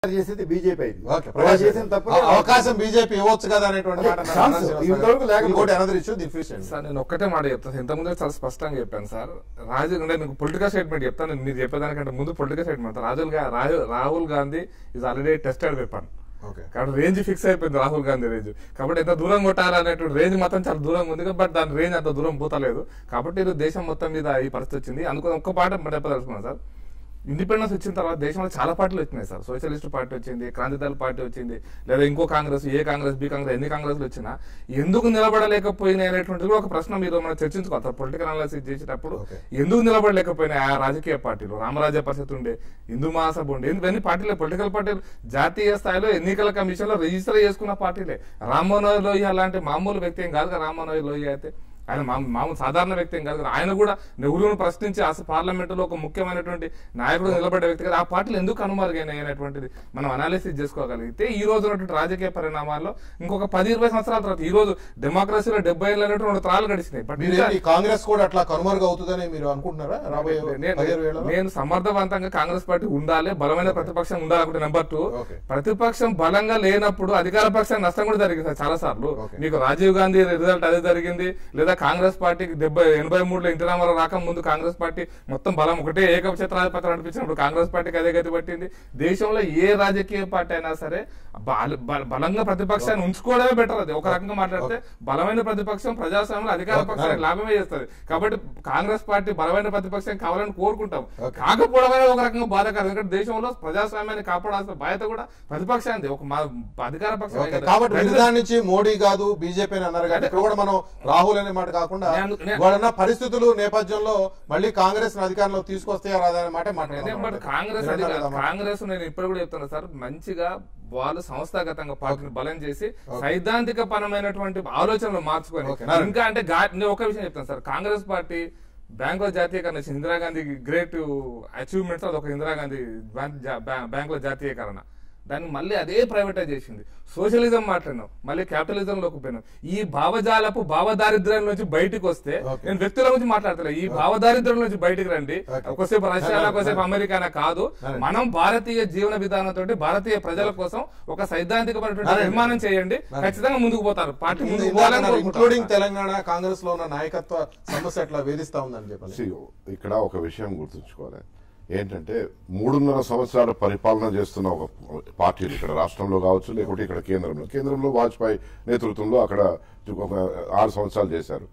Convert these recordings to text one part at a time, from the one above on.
చేసేది బీజేపీ అయింది ఓకే, అలా చేసిన తప్పు ఆ అవకాశం బీజేపీ ఇవ్వచ్చు కదా అనేటువంటి అదే, మాట అన్నారు ఛాన్స్ అనంత్ శ్రీనివాస్ ఇంతవరకు గారు. లేకపోతే- ఇంకోటి another issue the fish sir నేను ఒక్కటే మాట చెప్తాను ఇంతకుముందే చాలా స్పష్టంగా చెప్పాను సార్ రాజు అంటే నీకు పొలిటికల్ స్టేట్మెంట్ చెప్తాను నేను మీరు చెప్పేదానికంటే ముందు పొలిటికల్ స్టేట్మెంట్ రాజుల్ గా Rahul Rahul Gandhi is already tested weapon okay కాబట్టి రేంజ్ ఫిక్స్ అయిపోయింది రాహుల్ గాంధీ రేంజ్ కాబట్టి ఎంత దూరం కొట్టాలనేటువంటి రేంజ్ మాత్రం చాలా దూరం ఉంది బట్ దాని రేంజ్ అంత దూరం పోతలేదు కాబట్టి ఇది దేశం మొత్తం మీద ఈ పరిస్థితి వచ్చింది అందుకని ఒక్క పాట చెప్పదలుచుకున్నాను సార్ ఇండిపెండెన్స్ వచ్చిన తర్వాత దేశంలో చాలా పార్టీలు వచ్చినాయి సార్ సోషలిస్ట్ పార్టీ వచ్చింది క్రాంతిదళ పార్టీ వచ్చింది లేదా ఇంకో కాంగ్రెస్ ఏ కాంగ్రెస్ బి కాంగ్రెస్ ఎన్ని కాంగ్రెస్లు వచ్చినా ఎందుకు నిలబడలేకపోయినాయి అనేటువంటిది కూడా ఒక ప్రశ్న మీరు మనం చర్చించుకోవాలి సార్ పొలిటికల్ అనాలిసిస్ చేసేటప్పుడు Okay. ఎందుకు నిలబడలేకపోయినాయి ఆ రాజకీయ పార్టీలు రామరాజ్య పరిస్థితి ఉండే హిందూ మహాసభ ఉండే ఇవన్నీ పార్టీలే పొలిటికల్ పార్టీలు జాతీయ స్థాయిలో ఎన్నికల కమిషన్ లో రిజిస్టర్ చేసుకున్న పార్టీలే రామ్మోహన్ లోహియా లాంటి మామూలు వ్యక్తి ఏం కాదు కదా రామ్మోహన్ లోహియా అయితే ఆయన మామూలు మామూలు సాధారణ వ్యక్తి ఏం కాదు కదా ఆయన కూడా నెహ్రూను ప్రశ్నించి అసలు పార్లమెంటులో ఒక ముఖ్యమైనటువంటి నాయకుడు నిలబడ్డ వ్యక్తి కదా ఆ పార్టీలు ఎందుకు కనుమరుగైనాయి అనేటువంటిది మనం అనాలిసిస్ చేసుకోగలిగితే ఈ రోజు ఉన్నటువంటి రాజకీయ పరిణామాల్లో ఇంకొక పది ఇరవై సంవత్సరాల తర్వాత ఈ రోజు డెమోక్రసీలో డెబ్బై ఏళ్ళు అనేటువంటి రెండు త్రాలు గడిచినాయి బట్ ఇంకా- మీరేంటి కాంగ్రెస్ కూడా అట్లా కనుమరుగు అవుతుందని మీరు అనుకుంటున్నారా రాబోయే నేను- పదిహేను వేలలో నేను సమర్థవంతంగా కాంగ్రెస్ పార్టీ ఉండాలి బలమైన ప్రతిపక్షం ఉండాలనుకుంటే నెంబర్ టూ Okay. ప్రతిపక్షం బలంగా లేనప్పుడు అధికార పక్షం నష్టం కూడా జరిగింది సార్ చాలా సార్లు Okay. మీకు రాజీవ్ గాంధీ రిజల్ట్ అదే జరిగింది లేదా కాంగ్రెస్ పార్టీకి డెబ్బై ఎనభై మూడులో ఎన్టీ రామారావు రాక ముందు కాంగ్రెస్ పార్టీ మొత్తం బలం ఒకటే ఏకఛత్రాధిపత్యం నడిపించినప్పుడు కాంగ్రెస్ పార్టీకి అదే గతి పట్టింది దేశంలో ఏ రాజకీయ పార్టీ అయినా సరే బల- బల- బలంగా ప్రతిపక్షాన్ని ఉంచుకోవడమే బెటర్ అది ఒక రకంగా మాట్లాడితే బలమైన ప్రతిపక్షం ప్రజాస్వామ్యంలో అధికార Okay. పక్షానికి లాభమే చేస్తుంది కాబట్టి కాంగ్రెస్ పార్టీ బలమైన ప్రతిపక్షం కావాలని కోరుకుంటాం Okay. కాకపోవడమే ఒక రకంగా బాధకరం ఎందుకంటే దేశంలో ప్రజాస్వామ్యాన్ని కాపాడాల్సిన బాధ్యత కూడా ప్రతిపక్షానికి ఒక మా అధికార పక్షం ఓకే, కాబట్టి విధానం నుంచి మోడీ కాదు బీజేపీ అని అన్నారు కానీ ఇక్కడ కూడా మనం రాహుల్ అనే మాట కాకుండా నేను- నేను- వాళ్ళన్న పరిస్థితులు నేపథ్యంలో మళ్ళీ కాంగ్రెస్ అధికారంలో తీసుకొస్తే రాదా అనే మాట అదే మాట్లాడుతున్నాం బట్ కాంగ్రెస్ మీరు అది అన్నారు కదా మాట. కాంగ్రెస్ నేను ఇప్పుడు కూడా చెప్తున్నా సార్ మంచిగా వాళ్ళు సంస్థాగతంగా పార్టీని బలం చేసి Okay. సైద్ధాంతిక పరమైనటువంటి ఆలోచనలు మార్చుకొని Okay, నారాయణ. ఇంకా అంటే గా- నేను ఒక విషయం చెప్తాను సార్ కాంగ్రెస్ పార్టీ బ్యాంకుల జాతీయకరణ చేసింది. ఇందిరాగాంధీ గ్రేట్ అచీవ్మెంట్స్ అది ఒక ఇందిరాగాంధీ బ్యాంక్ జా- బ్యా- బ్యాంకుల జాతీయకరణ దాన్ని మళ్ళీ అదే ప్రైవేటైజ్ చేసింది సోషలిజం మాట్లాడినాం మళ్ళీ క్యాపిటలిజం లోకి పోయినాం ఈ భావజాలపు భావదారిద్ర్యం నుంచి బయటకు వస్తే Okay. నేను వ్యక్తుల గురించి మాట్లాడతలే ఈ భావదారిద్ర్యం నుంచి బయటికి రండి Okay. ఒకసేపు రష్యాలో నారాయణ, ఒకసేపు అమెరికానా కాదు నారాయణ. మనం భారతీయ జీవన విధానంతో భారతీయ ప్రజల కోసం ఒక సైద్ధాంతికమైనటువంటి నారాయణ. నిర్మాణం చేయండి నారాయణ. ఖచ్చితంగా ముందుకు పోతారు పార్టీ ముందుకు ఇందాక పోవాలని అన్నారు, కోరుకుంటారు. ఇంక్లూడింగ్ తెలంగాణ కాంగ్రెస్ లో ఉన్న నాయకత్వ సమస్య ఎట్లా వేధిస్తా ఉందని చెప్పండి See, ఇక్కడ ఒక విషయం గుర్తుంచుకోవాలి ఏంటంటే మూడున్నర సంవత్సరాల పరిపాలన చేస్తున్న ఒక పార్టీలు ఇక్కడ రాష్ట్రంలో కావచ్చు లేకుంటే ఇక్కడ కేంద్రంలో కేంద్రంలో వాజ్పేయి నేతృత్వంలో అక్కడ ఒక ఆరు సంవత్సరాలు చేశారు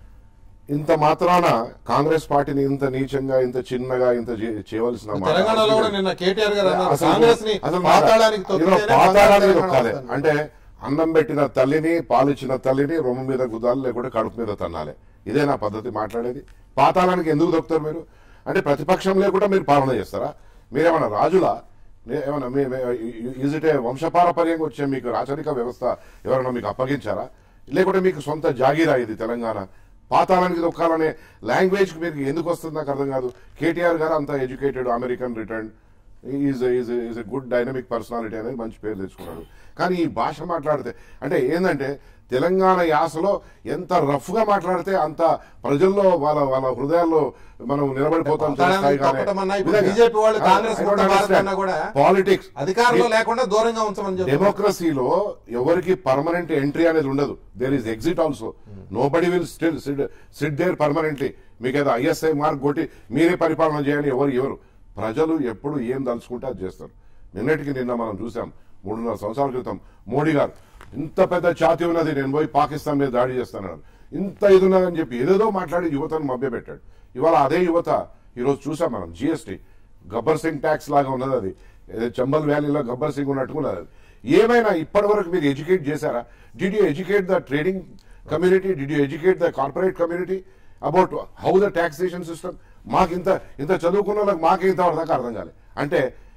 ఇంత మాత్రాన కాంగ్రెస్ పార్టీని ఇంత నీచంగా ఇంత చిన్నగా ఇంత చే- చేయవలసిన మాట- తెలంగాణలో కూడా నిన్న కేటీఆర్ గారు అన్నారు అసలు- కాంగ్రెస్ ని అసలు పాతాళానికి ఇదిగో తొక్కితేనే పాతాళానికి బంగారు తొక్కాలి. తెలంగాణ వస్తుంది. అంటే అన్నం పెట్టిన తల్లిని పాలిచ్చిన తల్లిని రొమ్ము మీద గుద్దాలి లేకుంటే కడుపు మీద తన్నాలి ఇదే నా పద్ధతి మాట్లాడేది పాతాళానికి ఎందుకు దొక్కుతారు మీరు అంటే ప్రతిపక్షం లేకుండా మీరు పాలన చేస్తారా మీరేమన్నా రాజులా నే- ఏమన్నా మీ ఈజ్ ఇట్ ఏ వంశపారపర్యంగా వచ్చే మీకు రాచరిక వ్యవస్థ ఎవరైనా మీకు అప్పగించారా లేకుంటే మీకు సొంత జాగీరా ఇది తెలంగాణ పాతాళానికి దొక్కాలనే లాంగ్వేజ్ మీరు ఎందుకు వస్తుంది నాకు అర్థం కాదు కేటీఆర్ గారు అంత educated American return is is is a good dynamic personality అనేది మంచి పేరు తెచ్చుకున్నాడు కానీ ఈ భాష మాట్లాడితే అంటే ఏంటంటే తెలంగాణ యాసలో ఎంత రఫ్ గా మాట్లాడితే అంత ప్రజల్లో వాళ్ళ వాళ్ళ హృదయాల్లో మనం నిలబడిపోతాం పాతాళానికి తొక్కటమన్నా ఇప్పుడు బీజేపీ వాళ్ళు కాంగ్రెస్ ముక్త భారత్ అన్నా కూడా పాలిటిక్స్ అధికారంలో లేకుండా దూరంగా ఉంచమని చెప్పి డెమోక్రసీలో ఎవరికి పర్మనెంట్ ఎంట్రీ అనేది ఉండదు there is exit also nobody will still sit there permanently మీకు ఏదో ఐఎస్ఐ మార్క్ కొట్టి మీరే పరిపాలన చేయండి ఎవరు ఎవరు ప్రజలు ఎప్పుడు ఏం దలుచుకుంటే అది చేస్తారు నిన్నటికి నిన్న మనం చూసాం మూడున్నర సంవత్సరాల క్రితం మోడీ గారు ఇంత పెద్ద ఛాతి ఉన్నది నేను పోయి పాకిస్తాన్ మీద దాడి చేస్తానన్నాడు ఇంత ఇది ఉన్నదని చెప్పి ఏదేదో మాట్లాడి యువతను మభ్యపెట్టాడు ఇవాళ అదే యువత ఈరోజు చూసాం మనం జిఎస్టీ గబ్బర్ సింగ్ ట్యాక్స్ లాగా ఉన్నది అది ఏదో చంబల్ వ్యాలీలో గబ్బర్ సింగ్ ఉన్నట్టుగా ఉన్నది అది ఏమైనా ఇప్పటి వరకు మీరు ఎడ్యుకేట్ చేశారా did you educate the trading community did you educate the corporate community about how the taxation system మాకు ఇంత ఇంత చదువుకున్న వాళ్ళకి మాకే ఇంతవరకు దాకా అర్థం కాలేదు అంటే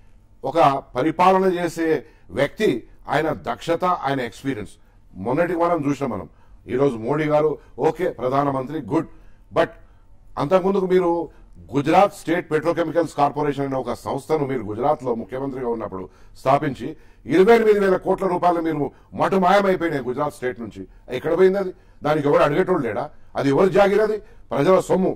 ఒక పరిపాలన చేసే వ్యక్తి ఆయన దక్షత ఆయన ఎక్స్పీరియన్స్ మొన్నటికి మనం చూసినాం మనం ఈరోజు మోడీ గారు ఓకే ప్రధానమంత్రి గుడ్ బట్ అంతకుముందుకు మీరు గుజరాత్ స్టేట్ పెట్రోకెమికల్స్ కార్పొరేషన్ అనే ఒక సంస్థను మీరు గుజరాత్ లో ముఖ్యమంత్రిగా ఉన్నప్పుడు స్థాపించి ఇరవై ఎనిమిది వేల కోట్ల రూపాయలు మీరు మటు మాయమైపోయినాయి గుజరాత్ స్టేట్ నుంచి ఎక్కడ పోయింది అది దానికి ఎవరు అడిగేటోళ్ళు లేడా అది ఎవరు జాగిరది ప్రజల సొమ్ము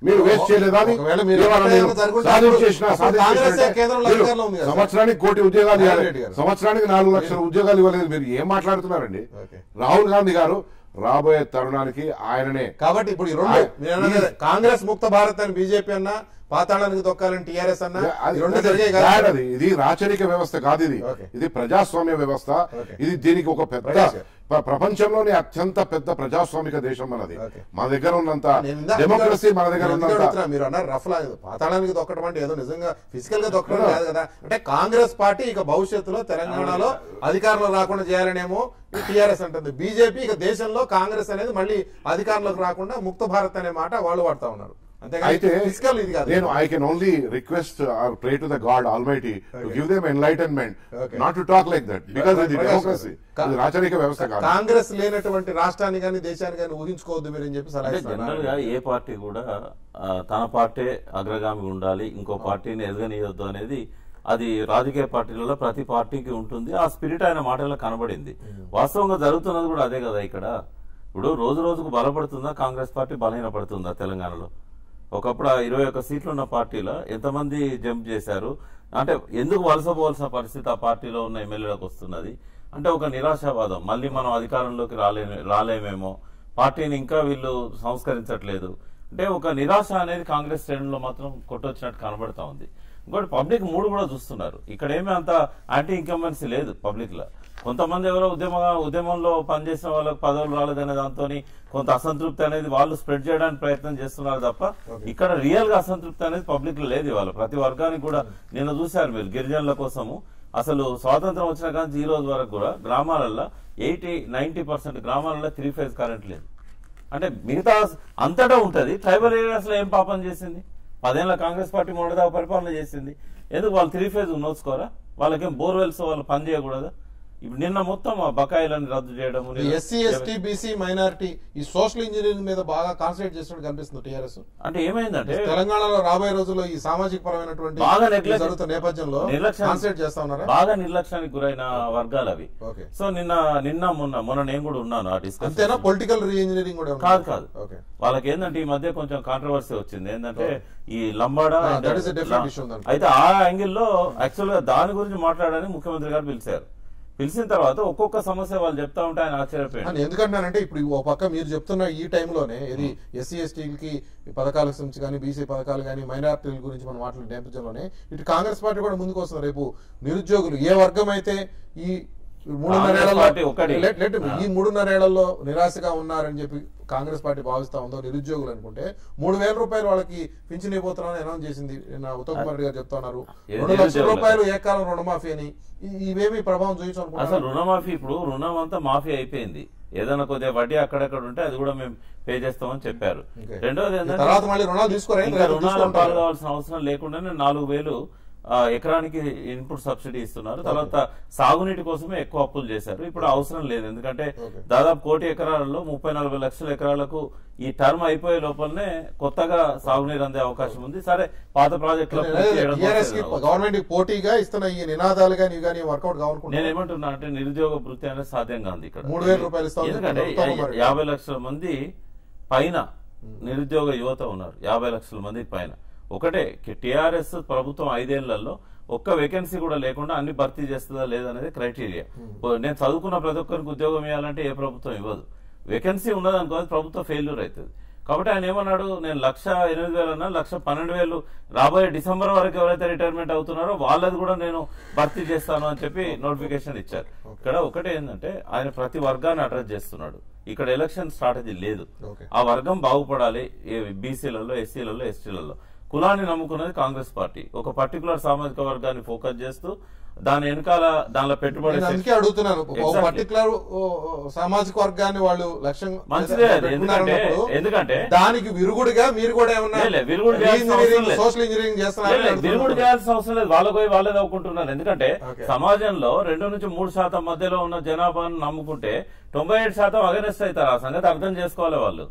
మీరు వేస్ట్ చేయలేదా అని ఒకవేళ మీరు ఇవాళ ఎక్కడ మీరు ఏమైనా జరుగుంటే సాధించేసిన అప్పుడు కాంగ్రెస్ సాధించేసిన కేంద్రంలో మీరు అధికారంలో ఉంది కదా. సంవత్సరానికి కోటి ఉద్యోగాలు నారాయణ ఇవ్వాలి రెడ్డి గారు. సంవత్సరానికి నాలుగు లక్షల ఉద్యోగాలు ఇవ్వలేదు మీరు ఏం మాట్లాడుతున్నారండి ఓకే. రాహుల్ గాంధీ గారు రాబోయే తరుణానికి ఆయననే కాబట్టి ఇప్పుడు ఈ రెండు ఆ- మీరు అన్నది అదే. కాంగ్రెస్ ముక్త భారత్ అని బీజేపీ అన్న పాతాళానికి దొక్కాలని టీఆర్ఎస్ అన్న అది- ఈ రెండు అది జరిగాయి bad కదా అది ఇది రాచరిక వ్యవస్థ కాదు ఇది ఓకే. ఇది ప్రజాస్వామ్య వ్యవస్థ ఓకే. ఇది దీనికి ఒక పెద్ద ప్రజాస్వామ్య. ప్ర- ప్రపంచంలోనే అత్యంత పెద్ద ప్రజాస్వామిక దేశం మనది ఓకే. మన దగ్గర ఉన్నంత నేను ఇందా- డెమోక్రసీ మన దగ్గర నేను ఎందుకు ఉన్నంత అడుగుతున్నా? మీరు అన్నారు రఫ్లా పాతాళానికి దొక్కడం అంటే ఏదో నిజంగా ఫిజికల్ గా దొక్కడం కాదు కదా అంటే కాంగ్రెస్ పార్టీ ఇక భవిష్యత్తులో తెలంగాణలో అధికారంలో రాకుండా చేయాలనేమో టిఆర్ఎస్ అంటుంది బీజేపీ ఇక దేశంలో కాంగ్రెస్ అనేది మళ్ళీ అధికారంలోకి రాకుండా ముక్త భారత్ అనే మాట వాళ్ళు వాడుతా ఉన్నారు అంతేగాని అయితే ఫిజికల్ ఇది కాదు నేను I can only request or pray to the God Almighty to give them enlightenment Okay. Not to talk like that because ఇది ప్రకాష్ డెమోక్రసీ కా- ఇది రాచరిక వ్యవస్థ కాదు కాంగ్రెస్ లేనటువంటి రాష్ట్రాన్ని కానీ దేశాన్ని కానీ ఊహించుకోవద్దు మీరు అని చెప్పి సలహా అంటే ఇస్తున్నారు. జనరల్ గా ఏ పార్టీ కూడా ఆ, తన పార్టీ అగ్రగామి ఉండాలి ఇంకో పార్టీని ఎదగనీయొద్దు అనేది అది రాజకీయ పార్టీలలో ప్రతి పార్టీకి ఉంటుంది ఆ స్పిరిట్ ఆయన మాటల్లో కనబడింది వాస్తవంగా జరుగుతున్నది కూడా అదే కదా ఇక్కడ ఇప్పుడు రోజు రోజుకు బలపడుతుందా కాంగ్రెస్ పార్టీ బలహీనపడుతుందా తెలంగాణలో ఒకప్పుడు ఆ ఇరవై ఒక్క సీట్లు ఉన్న పార్టీలో ఎంతమంది జంప్ చేశారు అంటే ఎందుకు వలస పోవాల్సిన పరిస్థితి ఆ పార్టీలో ఉన్న ఎమ్మెల్యేలకు వస్తున్నది అంటే ఒక నిరాశావాదం మళ్ళీ మనం అధికారంలోకి రాలే రాలేమేమో పార్టీని ఇంకా వీళ్ళు సంస్కరించట్లేదు అంటే ఒక నిరాశ అనేది కాంగ్రెస్ శ్రేణుల్లో మాత్రం కొట్టొచ్చినట్టు కనబడతా ఉంది ఇంకోటి పబ్లిక్ మూడు కూడా చూస్తున్నారు ఇక్కడ ఏమీ అంత యాంటీ ఇన్కంబెన్సీ లేదు పబ్లిక్ లో కొంతమంది ఎవరో ఉద్యమ ఉద్యమంలో పనిచేసిన వాళ్ళకి పదవులు రాలేదనే దాంతో కొంత అసంతృప్తి అనేది వాళ్ళు స్ప్రెడ్ చేయడానికి ప్రయత్నం చేస్తున్నారు తప్ప ఇక్కడ రియల్ గా అసంతృప్తి అనేది పబ్లిక్ లో లేదు ఇవాళ ప్రతి వర్గానికి కూడా నిన్న చూశారు మీరు గిరిజనుల కోసము అసలు స్వాతంత్రం వచ్చిన కానీ ఈ రోజు వరకు కూడా గ్రామాలలో ఎయిటీ నైన్టీ పర్సెంట్ గ్రామాలలో త్రీ ఫేజ్ కరెంట్ లేదు అంటే మిగతా అంతటా ఉంటది ట్రైబల్ ఏరియాస్ లో ఏం పాపం చేసింది పదేళ్ల కాంగ్రెస్ పార్టీ మొదటిదాకా పరిపాలన చేసింది ఎందుకు వాళ్ళు త్రీ ఫేజ్ నోచుకోరా వాళ్ళకేం బోర్వెల్స్ వాళ్ళు పని చేయకూడదా ఇప్పుడు నిన్న మొత్తం ఆ బకాయిలను రద్దు చేయడం ఎస్సీ ఎస్టీ బీసీ మైనారిటీ ఈ సోషల్ ఇంజనీరింగ్ మీద బాగా కాన్సన్ట్రేట్ చేసినట్టు కనిపిస్తుంది టీఆర్ఎస్ అంటే ఏమైందంటే తెలంగాణలో రాబోయే రోజుల్లో ఈ సామాజిక పరమైనటువంటి బాగా ఈ neglect- జరుగుతున్న నేపథ్యంలో నిర్లక్ష్యం- కాన్సన్ట్రేట్ చేస్తా ఉన్నారా బాగా నిర్లక్ష్యానికి గురైన వర్గాలు అవి ఓకే సో నిన్న నిన్న మొన్న మొన్న నేను కూడా ఉన్నాను ఆ డిస్కషన్ అంతేనా పొలిటికల్ రీ ఇంజనీరింగ్ కూడా ఉంది? కాదు కాదు ఓకే వాళ్ళకి ఏంటంటే ఈ మధ్య కొంచెం కాంట్రవర్సీ వచ్చింది ఏంటంటే ఈ Lambada Ah, and that is a different law- issue దాంట్లో. అయితే ఆ యాంగిల్ లో యాక్చువల్ గా దాని గురించి మాట్లాడడానికి ముఖ్యమంత్రి గారు పిలిచారు పిలిచిన తర్వాత ఒక్కొక్క సమస్య వాళ్ళు చెప్తా ఉంటే ఆయన ఆశ్చర్యపోయాడు అని ఎందుకంటున్నానంటే ఇప్పుడు ఓ పక్క మీరు చెప్తున్న ఈ టైంలోనే ఇది ఎస్సీ ఎస్టీలకి పథకాల గురించి కానీ బీసీ పథకాలు కానీ మైనారిటీల గురించి మనం మాట్లాడే నేపథ్యంలోనే ఇటు కాంగ్రెస్ పార్టీ కూడా ముందుకు వస్తుంది రేపు నిరుద్యోగులు ఏ వర్గం అయితే ఈ మూడున్నరేళ్లలో పార్టీ ఒకటి. let- let me- ఈ మూడున్నరేళ్లలో నిరాశగా ఉన్నారని చెప్పి కాంగ్రెస్ పార్టీ భావిస్తా ఉందో నిరుద్యోగులు అనుకుంటే మూడు వేల రూపాయలు వాళ్ళకి పింఛన్ ఇవ్వబోతున్నామని అనౌన్స్ చేసింది నిన్న ఉత్తమ్ కుమార్ రెడ్డి గారు చెప్తా ఉన్నారు ఇది రెండు లక్షల నిరుద్యోగులకు. రూపాయలు ఏకాలం రుణమాఫీ అని ఇ- ఇవేమి ప్రభావం అసలు చూపించాలనుకుంటున్నారు రుణమాఫీ ఇప్పుడు రుణం అంతా మాఫీ అయిపోయింది ఏదైనా కొద్దిగా వడ్డీ అక్కడక్కడ ఉంటే అది కూడా మేము పే చేస్తామని చెప్పారు Okay. రెండోది ఏంటంటే తర్వాత మళ్ళీ రుణాలు తీసుకోరా? ఇంకా లేదా రుణాలు తీసుకుంటారా? పాల్గొవాల్సిన అవసరం లేకుండానే నాలుగు వేలు ఆ, ఎకరానికి ఇన్పుట్ సబ్సిడీ ఇస్తున్నారు తర్వాత సాగునీటి కోసమే ఎక్కువ అప్పులు చేశారు ఇప్పుడు అవసరం లేదు ఎందుకంటే Okay. దాదాపు కోటి ఎకరాలలో ముప్పై నలభై లక్షల ఎకరాలకు ఈ టర్మ్ అయిపోయే లోపలనే కొత్తగా సాగునీరు అందే అవకాశం ఉంది సరే పాత ప్రాజెక్టులో పూర్తి చేయడం టీఆర్ఎస్ కి కోసం గవర్నమెంట్ కి పోటీగా ఇస్తున్న ఈ నినాదాలు కానీ ఇవి కానీ వర్కౌట్ నేను కావాలనుకుంటున్నాను ఏమంటున్నా అంటే నిరుద్యోగ వృత్తి అనేది సాధ్యం కాదు ఇక్కడ మూడు వేల రూపాయలు ఇస్తామని ఎందుకంటే చెప్తున్నారు. ఉత్తమ్ కుమార్ యా- యాభై లక్షల మంది పైన నిరుద్యోగ యువత ఉన్నారు యాభై లక్షల మంది పైన ఒకటే టిఆర్ఎస్ ప్రభుత్వం ఐదేళ్లలో ఒక్క వేకెన్సీ కూడా లేకుండా అన్ని భర్తీ చేస్తుందా లేదనేది క్రైటీరియా నేను చదువుకున్న ప్రతి ఒక్కరికి ఉద్యోగం ఇవ్వాలంటే ఏ ప్రభుత్వం ఇవ్వదు వేకెన్సీ ఉన్నదనుకో అది ప్రభుత్వం ఫెయిల్యూర్ అవుతుంది కాబట్టి ఆయన ఏమన్నాడు నేను లక్ష ఎనిమిది వేలు అన్నా లక్ష పన్నెండు వేలు రాబోయే డిసెంబర్ వరకు ఎవరైతే రిటైర్మెంట్ అవుతున్నారో వాళ్ళది కూడా నేను భర్తీ చేస్తాను అని చెప్పి నోటిఫికేషన్ ఇచ్చారు ఇక్కడ ఒకటి ఏంటంటే ఆయన ప్రతి వర్గాన్ని అడ్రస్ చేస్తున్నాడు ఇక్కడ ఎలక్షన్ స్ట్రాటజీ లేదు Okay. ఆ వర్గం బాగుపడాలి బీసీలలో ఎస్సీలలో ఎస్టీలలో కులాన్ని నమ్ముకున్నది కాంగ్రెస్ పార్టీ ఒక పర్టికులర్ సామాజిక వర్గాన్ని ఫోకస్ చేస్తూ దాని వెనకాల దానిలో పెట్టుబడి నేను అందుకే అడుగుతున్నాను ఒక Exactly. పర్టికులర్ సామాజిక వర్గాన్ని వాళ్ళు లక్ష్యం మంచిదే అది. పెట్టుకున్నారన్నప్పుడు ఎందుకంటే- ఎందుకంటే- దానికి విరుగుడుగా మీరు కూడా ఏమన్నా లే, లే, విరుగుడు చేయాల్సిన అవసరం లేదు. సోషల్ ఇంజనీరింగ్ లేదు, చేస్తున్నారని లేదు, విరుగుడు అడుగుతున్నాను. చేయాల్సిన అవసరం లేదు వాళ్ళ పోయి వాళ్ళే నవ్వుకుంటున్నారు ఎందుకంటే Okay. సమాజంలో రెండు నుంచి మూడు శాతం మధ్యలో ఉన్న జనాభాను నమ్ముకుంటే తొంభై ఏడు శాతం అగనెస్ట్ అవుతారు ఆ సంగతి అర్థం చేసుకోవాలి వాళ్ళు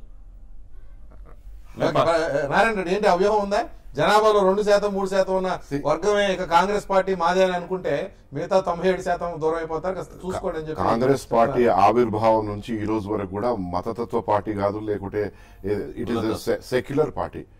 ఓకే, నారాయణ రెడ్డి ఏంటి అవ్యూహం ఉందా జనాభాలో రెండు శాతం మూడు శాతం ఉన్న వర్గమే ఇక కాంగ్రెస్ పార్టీ మాదే అని అనుకుంటే మిగతా తొంభై ఏడు శాతం దూరం అయిపోతారు కాస్త చూసుకోండి అని చెప్పి కాంగ్రెస్ పార్టీ ఆవిర్భావం నుంచి ఈ రోజు వరకు కూడా మతతత్వ పార్టీ కాదు లేకుంటే ఇట్ ఈస్ సెక్యులర్ పార్టీ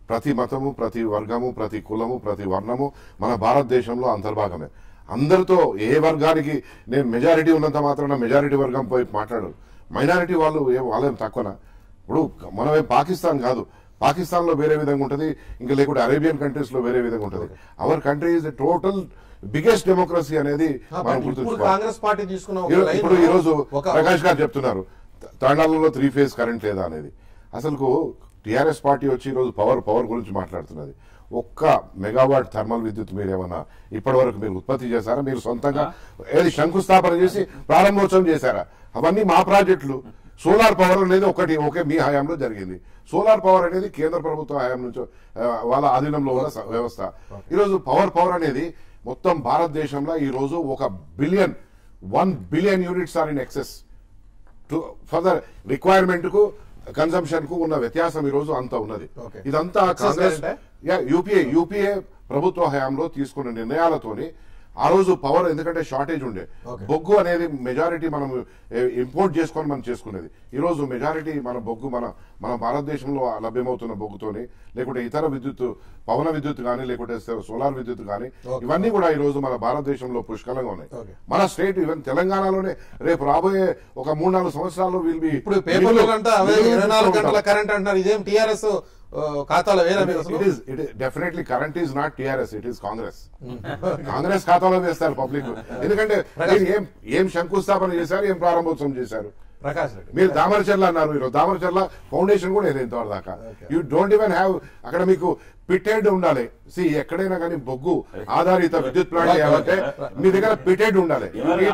ప్రతి మతము ప్రతి వర్గము ప్రతి కులము ప్రతి వర్ణము మన భారతదేశంలో అంతర్భాగమే అందరితో ఏ వర్గానికి నేను మెజారిటీ ఉన్నంత మాత్రాన మెజారిటీ వర్గం పోయి మాట్లాడరు మైనారిటీ వాళ్ళు ఏ వాళ్ళేం తక్కువనా ఇప్పుడు మనమే పాకిస్తాన్ కాదు పాకిస్తాన్ లో వేరే విధంగా ఉంటుంది ఇంకా లేకుంటే అరేబియన్ కంట్రీస్ లో వేరే విధంగా ఉంటుంది our country is total biggest democracy అనేది మనం ఇప్పుడు గుర్తుంచుకోవాలి కాంగ్రెస్ పార్టీ తీసుకున్న ఒక ఈరో- లైన్ ఇప్పుడు ఈ రోజు ఒక ప్రకాష్ గారు చెప్తున్నారు త- తాండాలలో త్రీ ఫేజ్ కరెంట్ లేదా అనేది అసలు టిఆర్ఎస్ పార్టీ వచ్చి ఈ రోజు పవర్ పవర్ గురించి మాట్లాడుతున్నది ఒక్క మెగావాట్ థర్మల్ విద్యుత్ మీరు ఏమన్నా ఇప్పటి వరకు మీరు ఉత్పత్తి చేశారా మీరు సొంతంగా ఏది శంకుస్థాపన చేసి ప్రారంభోత్సవం చేశారా అవన్నీ మా ప్రాజెక్టులు సోలార్ పవర్ అనేది ఒకటి ఒకే మీ హయాంలో జరిగింది సోలార్ పవర్ అనేది కేంద్ర ప్రభుత్వ హయాం నుంచి ఆ, వాళ్ళ ఆధీనంలో ఉన్న స- వ్యవస్థ ఈరోజు పవర్ పవర్ అనేది మొత్తం భారతదేశంలో ఈ రోజు ఒక billion one billion units are in excess to further requirement కు కన్సంప్షన్ కు ఉన్న వ్యత్యాసం ఈ రోజు అంత ఉన్నది Okay. ఇదంతా Excess కాంగ్రెస్ current యా యూపీఏ యూపీఏ ప్రభుత్వ హయాంలో తీసుకున్న నిర్ణయాలతోని ఆ రోజు పవర్ ఎందుకంటే షార్టేజ్ ఉండే Okay. బొగ్గు అనేది మెజారిటీ మనం ఇంపోర్ట్ చేసుకొని మనం చేసుకునేది ఈ రోజు మెజారిటీ మన బొగ్గు మన మన భారతదేశంలో లభ్యమవుతున్న బొగ్గుతోని లేకుంటే ఇతర విద్యుత్ పవన విద్యుత్ కానీ లేకుంటే సోలార్ విద్యుత్ కానీ Okay. ఇవన్నీ కూడా ఈ రోజు మన భారతదేశంలో పుష్కలంగా ఉన్నాయి Okay. మన స్టేట్ ఈవెన్ తెలంగాణలోనే రేపు రాబోయే ఒక మూడు నాలుగు సంవత్సరాలు వీల్ బి ఇప్పుడు పేపర్లు అంతా అవే ఇరవై నాలుగు గంటల కరెంట్ అంటున్నారు ఇదేం టిఆర్ఎస్ ఖాతాలో వేరే మీరు అసలు? It is it definitely current is not TRS it is Congress Congress ఖాతాలో వేస్తారు పబ్లిక్ ఎందుకంటే మీరు ఏం ఏం శంకుస్థాపన చేశారు ఏం ప్రారంభోత్సవం చేశారు ప్రకాష్ రెడ్డి మీరు దామరచర్ల అన్నారు మీరు దామరచర్ల ఫౌండేషన్ కూడా ఏదో ఇంతవరకు దాకా యూ డోంట్ ఈవెన్ హ్యావ్ అక్కడ మీకు పిటెడ్ ఉండాలి సి ఎక్కడైనా కానీ బొగ్గు ఆధారిత విద్యుత్ ప్లాంట్ చేయాలంటే మీ దగ్గర పిటెడ్ ఉండాలి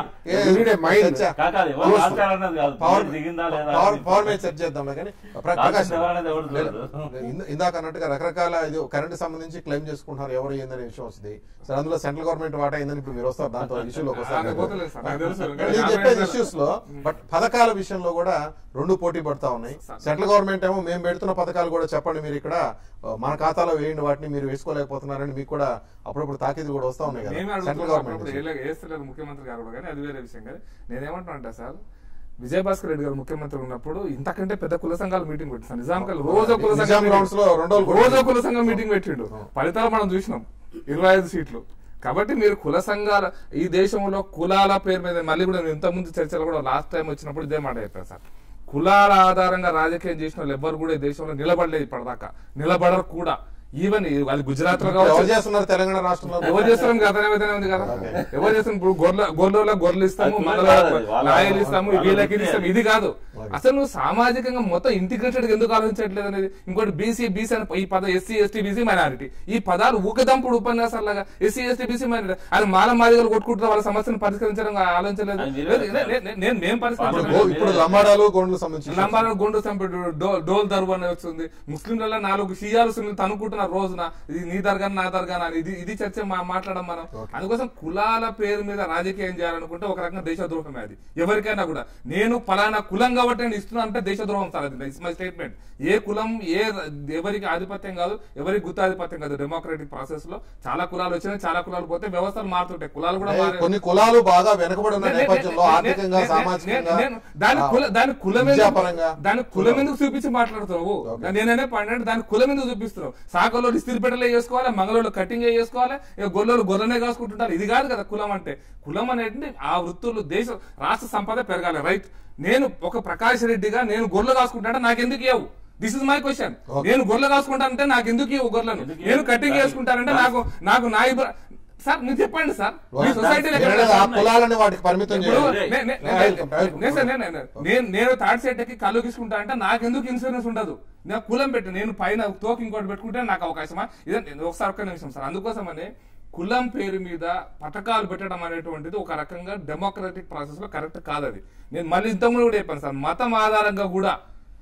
మైండ్ చర్చ. కాకాలి ఎవరు Close- రాస్తారన్నది కాదు పవర్ మీరు దిగిందా లేదా పవర్ అనేది. పవర్ మీద చర్చ చేద్దాం కానీ ప్ర- కాల్చిన ప్రకాష్ ఎవరనేది ఎవరు లేదు, చూడదు. లేదు. ఇంద- ఇందాక అన్నట్టుగా రకరకాల ఇది కరెంట్ సంబంధించి క్లెయిమ్ చేసుకుంటున్నారు ఎవరు ఏందనే విషయం వస్తుంది సరే అందులో సెంట్రల్ గవర్నమెంట్ వాటా ఏందని ఇప్పుడు మీరు వస్తారు దాంతో ఇష్యూలోకి నాకు పోతలేదు సార్, నాకు తెలుసు. వస్తారు నేను చెప్పేది ఇష్యూస్ లో బట్ పథకాల విషయంలో కూడా రెండు పోటీ పడతా ఉన్నాయి సెంట్రల్ గవర్నమెంట్ ఏమో మేము పెడుతున్న పథకాలు కూడా చెప్పండి మీరు ఇక్కడ ఆ, మన ఖాతాలో వేయండి వాటిని మీరు వేసుకోలేకపోతున్నారని మీకు కూడా అప్పుడప్పుడు తాకీదు కూడా వస్తా ఉన్నాయి నేను కదా సెంట్రల్ అడుగుతున్నా గవర్నమెంట్ అప్పుడప్పుడు వేయలే- వేస్తలేరు ముఖ్యమంత్రి గారు కూడా కానీ అది వేరే విషయం కానీ నేనేమంటున్నా అంటే సార్ విజయభాస్కర్ రెడ్డి గారు ముఖ్యమంత్రి ఉన్నప్పుడు ఇంతకంటే పెద్ద కుల సంఘాలు మీటింగ్ పెట్టింది నిజాం కల్ రోజు కుల నిజాం సంఘం గ్రౌండ్స్ లో రెండు రోజులు కూడా రోజు కుల సంఘం మీటింగ్ పెట్టిండు ఫలితాలు మనం చూసినాం ఇరవై ఐదు సీట్లు కాబట్టి మీరు కుల సంఘాల ఈ దేశంలో కులాల పేరు మీద మళ్ళీ కూడా నేను ఇంతకుముందు చర్చలు కూడా లాస్ట్ టైం వచ్చినప్పుడు ఇదే మాట చెప్పాను సార్ కులాల ఆధారంగా రాజకీయం చేసిన వాళ్ళు ఎవ్వరు కూడా ఈ దేశంలో నిలబడలేదు ఇప్పటిదాకా నిలబడరు కూడా ఈవెన్ అది గుజరాత్ లో ఎవరు కావచ్చు చేస్తున్నారు తెలంగాణ రాష్ట్రంలో ఎవరు చేస్తాం గతనే విధంగా ఉంది కదా ఎవరు చేస్తాం ఇప్పుడు గొర్రెల గొర్రెల గొర్రెలు ఇస్తాము అది మందల కాదు అది. వాళ్ళ- నాయలు ఇస్తాము వాళ్ళ వీళ్ళకి ఇది opinion. ఇస్తాము ఇది కాదు అసలు నువ్వు సామాజికంగా మొత్తం ఇంటిగ్రేటెడ్ ఎందుకు ఆలోచించట్లేదు అనేది ఇంకోటి బీసీ బీసీ అని ఈ పద ఎస్సీ ఎస్టీ బీసీ మైనారిటీ ఈ పదాలు ఊకదంపుడు ఉపన్యాసాలాగా ఎస్సీ ఎస్టీ బీసీ మైనారిటీ అది మాల మాదిగలు కొట్టుకుంటున్న వాళ్ళ సమస్యను పరిష్కరించడం ఆలోచించలేదు అది మీరే నే- నే- నే- నేను మేము ఇప్పుడు పరిష్కరించలేదు గో- ఇప్పుడు లంబాడాలు గోండ్లు సంబంధించి లంబాలను గుండు చంపెడు డో- డోల్ దర్వు అని వస్తుంది ముస్లింలలో నాలుగు షియాలు సున్నిలు తనుకుంటున్న రోజున ఇది నీ దర్గాన నా దర్గాన అని ఇది ఇది చర్చ మా- మాట్లాడడం మనం అందుకోసం కులాల పేరు మీద రాజకీయం చేయాలనుకుంటే ఒక రకంగా దేశద్రోహమే అది ఎవరికైనా కూడా నేను ఫలానా కులం కాబట్టి నేను ఇస్తున్నా అంటే దేశద్రోహం సార్ అది ఇట్స్ మై స్టేట్మెంట్ ఏ కులం ఏ ఎవరికి ఆధిపత్యం కాదు ఎవరికి గుత్తాధిపత్యం కాదు డెమోక్రటిక్ ప్రాసెస్ లో చాలా కులాలు వచ్చినాయి చాలా కులాలు పోతే వ్యవస్థలు మారుతుంటాయి కులాలు కూడా అంటే మారే- కొన్ని కులాలు బాగా వెనకబడి ఉన్న నే- నే- నేపథ్యంలో నే- ఆర్థికంగా నే- నే- సామాజికంగా నే- నే- దాని కుల దాని కులం ఎందుకు- విద్యాపరంగా దాని కులం ఎందుకు చూపించి మాట్లాడుతున్నావు నేననే పండి దాని కులం ఎందుకు చూపిస్తున్నావు సాకలో ఇస్తిరిపెట్టలే చేసుకోవాలి మంగళూరు కటింగ్ చేసుకోవాలి ఇక గొల్లలు గొర్రెనే కాసుకుంటుంటారు ఇది కాదు కదా కులం అంటే కులం అనేది ఆ వృత్తులు దేశ రాష్ట్ర సంపద పెరగాలి రైట్ నేను ఒక ప్రకాష్ రెడ్డిగా నేను గొర్రెలు కాసుకుంటా నాకు ఎందుకు ఇవ్వవు దిస్ ఇస్ మై క్వశ్చన్ నేను గొర్రెలు కాసుకుంటానంటే నాకు ఎందుకు ఇవ్వు గొర్రెలను ఎందుకు నేను ఇవ్వవు? కటింగ్ చేసుకుంటానంటే నాకు నాకు నా ఇబ్బ- సార్ మీరు చెప్పండి సార్ మీ సొసైటీలో మీరు ఆ కులాలని వాటికి పరిమితం ఇప్పుడు చేయాలి నే- నే- నే- వెల్కమ్, వెల్కమ్. నేను సార్ నేను- నేను- నేను నేను థర్డ్ సెట్ కి కళ్ళు తీసుకుంటా అంటే నాకెందుకు ఇన్సూరెన్స్ ఉండదు నాకు కులం పెట్టి నేను పైన తోకి ఇంకోటి పెట్టుకుంటే నాకు అవకాశమా ఇదే ఒకసారి ఒక్క నిమిషం సార్ అందుకోసమని కులం పేరు మీద పథకాలు పెట్టడం అనేటువంటిది ఒక రకంగా డెమోక్రటిక్ ప్రాసెస్ లో కరెక్ట్ కాదు అది నేను మళ్ళీ ఇంతకుముందు కూడా చెప్పాను సార్ మతం ఆధారంగా కూడా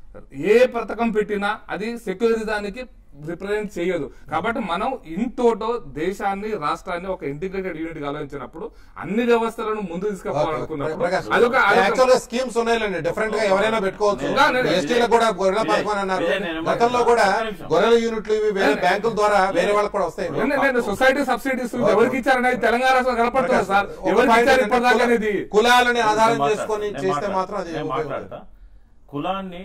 ఏ పథకం పెట్టినా అది సెక్యులరిజానికి రిప్రజెంట్ చేయదు కాబట్టి మనం ఇంతోటో దేశాన్ని రాష్ట్రాన్ని ఒక ఇంటిగ్రేటెడ్ యూనిట్ గా ఆలోచించినప్పుడు అన్ని వ్యవస్థలను ముందు తీసుకుపోవాలనుకున్నప్పుడు ప్రకాష్, అదొక అదొక- యాక్చువల్ గా స్కీమ్స్ ఉన్నాయిలేండి డిఫరెంట్ గా ఎవరైనా పెట్టుకోవచ్చు ఇంకా నేను- ఎస్టీలకు కూడా గొర్రెల పథకం అని అన్నారు విజయ్, నేను గతంలో కూడా నిమిషం. గొర్రెల యూనిట్లు ఇవి వేరే బ్యాంకుల ద్వారా వేరే వాళ్ళకి కూడా వస్తాయి నేను- నేను సొసైటీ సబ్సిడీస్ ఎవరికి ఇచ్చారనేది తెలంగాణ రాష్ట్రం కనపడుతుంది సార్ ఒక ఎవరికి పాయింట్ ఇచ్చారు ఏంటంటే ఇప్పటిదాకా అనేది కులాలని ఆధారం నేను చేసుకొని మాట్లాడతా. చేస్తే నేను మాత్రం అది నేను ఉపయోగపడదు. మాట్లాడతా కులాన్ని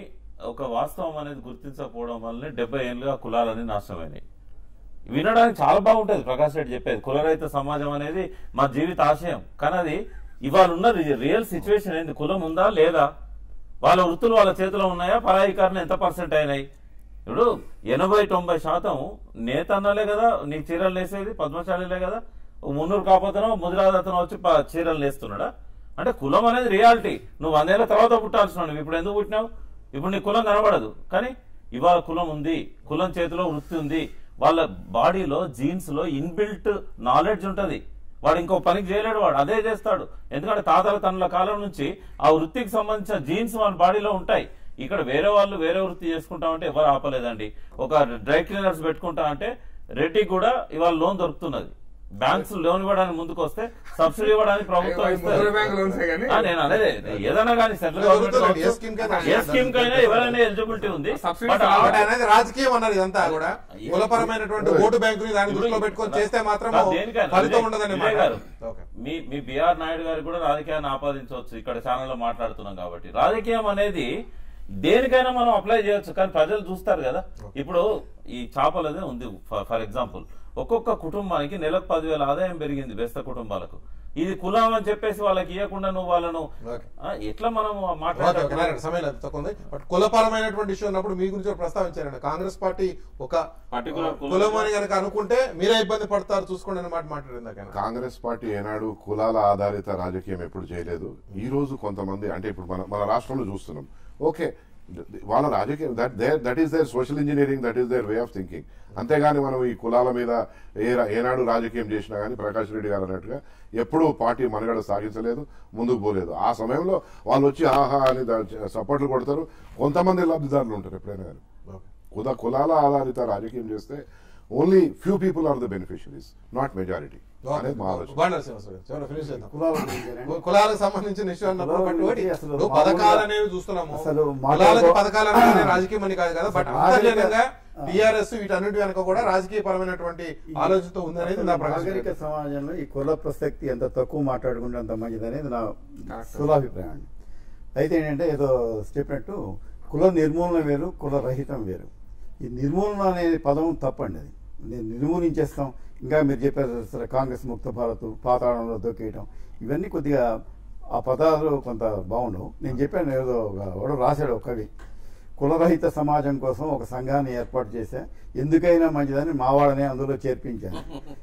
ఒక వాస్తవం అనేది గుర్తించకపోవడం వల్లనే డెబ్బై ఏళ్ళుగా కులాలని నాశనమైనాయి వినడానికి చాలా బాగుంటది ప్రకాష్ రెడ్డి చెప్పేది కులరహిత సమాజం అనేది మా జీవిత ఆశయం కానీ అది ఇవాళ ఉన్న రి- రియల్ సిచ్యువేషన్ ఏంది కులం ఉందా లేదా వాళ్ళ వృత్తులు వాళ్ళ చేతిలో ఉన్నాయా పరాయికారణ ఎంత పర్సెంట్ అయినాయి ఇప్పుడు ఎనభై తొంభై శాతం నేత అన్నలే కదా నీకు చీరలు నేసేది పద్మశాలిలే కదా ఓ మున్నూరు కాకపోతేనో ముదిరాజ్ అతను వచ్చి ప- చీరలు నేస్తున్నాడా అంటే కులం అనేది రియాలిటీ నువ్వు వందేళ్ల తర్వాత పుట్టాల్సిన నువ్వు ఇప్పుడు ఎందుకు పుట్టినావు ఇప్పుడు నీ కులం కనబడదు కానీ ఇవాళ కులం ఉంది కులం చేతిలో వృత్తి ఉంది వాళ్ళ బాడీలో జీన్స్ లో ఇన్బిల్ట్ నాలెడ్జ్ ఉంటది వాడు ఇంకో పనికి చేయలేడు వాడు అదే చేస్తాడు ఎందుకంటే తాతల తనుల కాలం నుంచి ఆ వృత్తికి సంబంధించిన జీన్స్ వాళ్ళ బాడీలో ఉంటాయి ఇక్కడ వేరే వాళ్ళు వేరే వృత్తి చేసుకుంటామంటే ఎవరు ఆపలేదండి ఒక డ్రై క్లీనర్స్ పెట్టుకుంటా అంటే రెడ్డికి కూడా ఇవాళ లోన్ దొరుకుతున్నది బ్యాంక్స్ లోన్ ఇవ్వడానికి ముందుకు వస్తే సబ్సిడీ ఇవ్వడానికి ప్రభుత్వం అవి ఇస్తుంది ముద్ర బ్యాంక్ లోన్సే కానీ ఆ, నేను అనేది ఏదైనా కానీ సెంట్రల్ దొరుకుతుంది. ఏ గవర్నమెంట్ స్కీమ్ కైనా ఏ స్కీమ్ కైనా ఎవరైనా ఎలిజిబిలిటీ ఉంది సబ్సిడీ బట్ చాలా కాబట్టి అనేది రాజకీయం అన్నారు ఇదంతా కూడా కులపరమైనటువంటి ఓటు బ్యాంకుని దాని దృష్టిలో పెట్టుకొని చేస్తే మాత్రం కాదు, దేనికైనా. ఫలితం విజయ్- ఉండదని విజయ్ గారు, ఓకే మీ మీ బిఆర్ నాయుడు గారు కూడా రాజకీయాన్ని ఆపాదించవచ్చు ఇక్కడ ఛానల్లో మాట్లాడుతున్నాం కాబట్టి రాజకీయం అనేది దేనికైనా మనం అప్లై చేయొచ్చు కానీ ప్రజలు చూస్తారు కదా ఇప్పుడు ఈ చేపలదే ఉంది ఫర్ ఎగ్జాంపుల్ ఒక్కొక్క కుటుంబానికి నెలకు పదివేల ఆదాయం పెరిగింది బెస్త కుటుంబాలకు ఇది కులం అని చెప్పేసి వాళ్ళకి ఇవ్వకుండా నువ్వు వాళ్ళను ఓకే. ఆ, ఎట్లా మనం ఓకే ఓకే మాట్లాడాలి నారాయణ, సమయం లేదు, తక్కువ ఉంది బట్ కులపరమైనటువంటి ఇష్యూ ఉన్నప్పుడు మీ గురించి కూడా ప్రస్తావించారండి కాంగ్రెస్ పార్టీ ఒక Particular కులం- కులం అని కనుక అనుకుంటే మీరే ఇబ్బంది పడతారు చూసుకోండి అనే మాట మాట్లాడింది ఇందాక ఆయన. కాంగ్రెస్ పార్టీ ఏనాడు కులాల ఆధారిత రాజకీయం ఎప్పుడు చేయలేదు ఈ రోజు కొంతమంది అంటే ఇప్పుడు మన మన రాష్ట్రంలో చూస్తున్నాం ఓకే వాళ్ళ రాజకీయం that there that is there social engineering that is there way of thinking అంతేగాని మనం ఈ కులాల మీద ఏ రా- ఏనాడు రాజకీయం చేసినా కానీ ప్రకాష్ రెడ్డి గారు అన్నట్టుగా ఎప్పుడూ పార్టీ మనుగడ సాగించలేదు ముందుకు పోలేదు ఆ సమయంలో వాళ్ళు వచ్చి ఆహా అని దా- సపోర్ట్లు కొడతారు కొంతమంది లబ్ధిదారులు ఉంటారు ఎప్పుడైనా కానీ ఓకే. కుల కులాల ఆధారిత రాజకీయం చేస్తే only few people are the beneficiaries not majority అనేది మా ఆలోచన బండారు శ్రీనివాసరావు గారు. చివరి finish చేద్దాం. కులాల గురించి ఏంటంటే, కు- కులాలకు సంబంధించిన ఇష్యూ అన్నప్పుడు కులాల బట్ గురించి ఒకటి, అసలు ఇప్పుడు మామూలుగా- పథకాలు అనేవి చూస్తున్నాము అసలు కులాలకు మాట్లాడుకో- పథకాలు అనేది రాజకీయం అని కాదు కదా బట్ అసలు అంతర్జనంగా నాగరిక- టిఆర్ఎస్ వీటన్నిటి వెనక కూడా రాజకీయ పరమైనటువంటి ఆలోచనతో ఉందనేది నా ప్రకాశం నాగరిక సమాజంలో ఈ కుల ప్రసక్తి ఎంత తక్కువ మాట్లాడుకుంటే అంత మంచిది అనేది నా స్థూలాభిప్రాయం అండి అయితే ఏంటంటే ఏదో చెప్పినట్టు కుల నిర్మూలన వేరు కుల రహితం వేరు ఈ నిర్మూలన అనే పదం తప్పండి అది నేను నిర్మూలించేస్తాం ఇంకా మీరు చెప్పారు సరే కాంగ్రెస్ ముక్త భారత్ పాతాళంలో దొక్కేయటం ఇవన్నీ కొద్దిగా ఆ పదాలు కొంత బాగుండవు నేను చెప్పాను ఏదో ఒక- ఎవడో రాశాడు ఒక కవి కులరహిత సమాజం కోసం ఒక సంఘాన్ని ఏర్పాటు చేశా ఎందుకైనా మంచిదని మా వాళ్ళని అందులో చేర్పించాను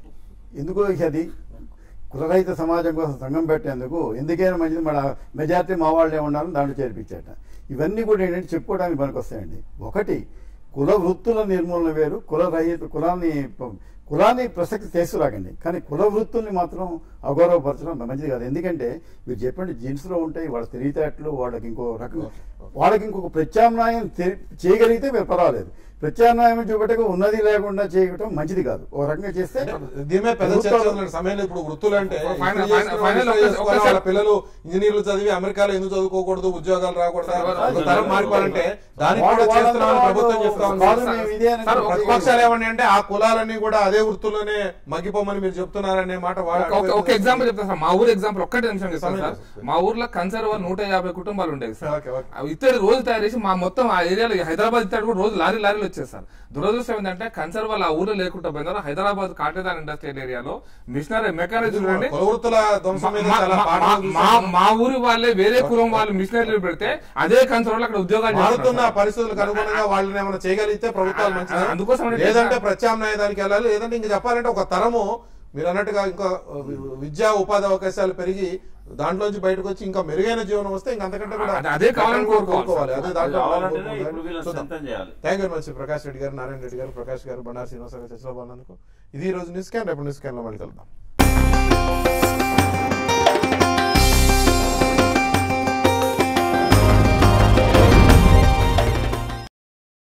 ఎందుకు అది కులరహిత సమాజం కోసం సంఘం పెట్టేందుకు ఎందుకైనా మంచిది మన మెజారిటీ మా వాళ్ళే ఉండాలని దాంట్లో చేర్పించాట ఇవన్నీ కూడా ఏంటంటే చెప్పుకోవడానికి పనికి వస్తాయండి ఒకటి కుల వృత్తుల నిర్మూలన వేరు కుల రహిత కులాన్ని కులాన్ని ప్రసక్తి తీసుకురాకండి కానీ కుల వృత్తుల్ని మాత్రం అగౌరవపరచడం అంత మంచిది కాదు ఎందుకంటే మీరు చెప్పండి జీన్స్లో ఉంటాయి వాళ్ళ తెలివితేటలు వాళ్ళకి ఇంకో రకం వాళ్ళకి ఇంకొక ప్రత్యామ్నాయం తె- చేయగలిగితే మీరు పర్వాలేదు ప్రత్యామ్నాయం చూపెట్టక ఉన్నది లేకుండా చేయటం మంచిది కాదు ఓ రకంగా చేస్తే దీని మీద పెద్ద చర్చ ప్రభుత్వాలు- ఉందండి సమయంలో ఇప్పుడు వృత్తులు అంటే ఫైనల్- ఇప్పుడు ఫైనల్- చేసుకున్న ఫైనల్ వాళ్ళు ఒక- చేసుకోవాలి, ఒకసారి- వాళ్ళ పిల్లలు ఇంజనీర్లు చదివి అమెరికాలో ఎందుకు చదువుకోకూడదు ఉద్యోగాలు రాకూడదు ఒక తరం మారిపోవాలంటే దానికి కూడా వాళ్ళు- చేస్తున్నామని ప్రభుత్వం చెప్తా ఉంది కాదు మేము ఇదే అని సార్, చెప్పి- ప్రతిపక్షాలు ఏమని అంటే ఆ కులాలన్నీ కూడా అదే వృత్తుల్లోనే మగ్గిపోమని మీరు చెప్తున్నారనే మాట వాడు ఒక- ఒక ఎగ్జాంపుల్ చెప్తాను సార్ మా ఊరు ఎగ్జాంపుల్ ఒక్కటే నిమిషం చెప్తాను సార్ సమయం. మా ఊర్లో కన్సర్వ్ నూట యాభై కుటుంబాలు ఉండేవి సార్ ఓకే, ఓకే. అవి ఇత్తడి రోజు తయారు చేసి మా మొత్తం ఆ ఏరియాలో హైదరాబాద్ ఇత్తడి కూడా రోజు లారీ లారీలు వచ్చేది సార్ దురదృష్టం ఏంటంటే కన్సర్వ్ వాళ్ళు ఆ ఊర్లో లేకుండా పోయినారు హైదరాబాద్ కాటేదాన్ ఇండస్ట్రియల్ ఏరియాలో మిషనరీ మెకానిక్ చూడండి కుల వృత్తుల ధ్వంసం మీద మా- చాలా మా- పాఠాలు మా- చూసాం. మా ఊరి వాళ్ళే వేరే కులం వాళ్ళు మిషనరీలు పెడితే అదే కన్సర్వ్ అక్కడ ఉద్యోగాలు మారుతున్న చేస్తున్నారు సార్. పరిస్థితులకు అనుగుణంగా వాళ్ళని ఏమైనా చేయగలిగితే ప్రభుత్వాలు మంచిది అందుకోసం అంటే లేదంటే ప్రత్యామ్నాయ దానికి వెళ్ళాలి లేదంటే ఇంకా చెప్పాలంటే ఒక తరము మీరు అన్నట్టుగా ఇంకా విద్యా ఉపాధి అవకాశాలు పెరిగి దాంట్లోంచి బయటకు వచ్చి ఇంకా మెరుగైన జీవనం వస్తే ఇంకా అంతకంటే కూడా అదే- అదే కావాలని కోరుకోవాలి కోరుకోవాలి అదే అది దాంట్లో కావాలంటేనే ఇప్పుడు వీళ్ళని చూద్దాం. స్ట్రెంథెన్ చేయాలి thank you very much Prakash Reddy garu Narayana Reddy గారు ప్రకాష్ గారు బండారు శ్రీనివాస గారు చర్చలో పాల్గొన్నందుకు ఇది ఈ రోజు న్యూస్ క్యాన్ రేపు న్యూస్ క్యాన్ లో మళ్ళీ కలుద్దాం